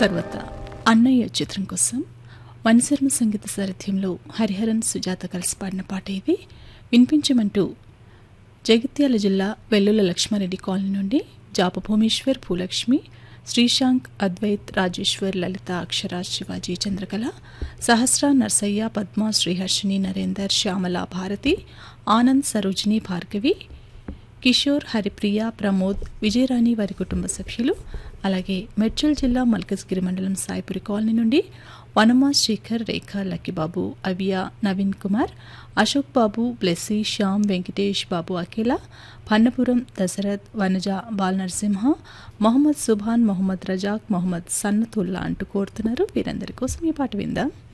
తర్వాత అన్నయ్య చిత్రం కోసం మణిశర్మ సంగీత సారథ్యంలో హరిహరన్ సుజాత కలిసి పాడిన పాట ఇది వినిపించమంటూ జగిత్యాల జిల్లా వెల్లుల లక్ష్మారెడ్డి కాలనీ నుండి జాప భూమేశ్వర్ భూలక్ష్మి శ్రీశాంక్ అద్వైత్ రాజేశ్వర్ లలిత అక్షర శివాజీ చంద్రకళ సహస్ర నర్సయ్య పద్మ శ్రీహర్షిని నరేందర్ శ్యామల భారతి ఆనంద్ సరోజిని భార్గవి కిషోర్ హరిప్రియ ప్రమోద్ విజయరాణి వారి కుటుంబ సభ్యులు అలాగే మెడ్చల్ జిల్లా మల్కజ్గిరి మండలం సాయిపురి కాలనీ నుండి వనమా శేఖర్ రేఖ లక్కిబాబు అవియా నవీన్ కుమార్ అశోక్ బాబు బ్లెస్సీ శ్యామ్ వెంకటేష్ బాబు అఖిల భన్నపురం దశరథ్ వనజ బాల్ నరసింహ మొహమ్మద్ సుభాన్ మొహమ్మద్ రజాక్ మొహమ్మద్ సన్నతుల్లా అంటూ కోరుతున్నారు వీరందరి కోసం ఈ పాట విందాం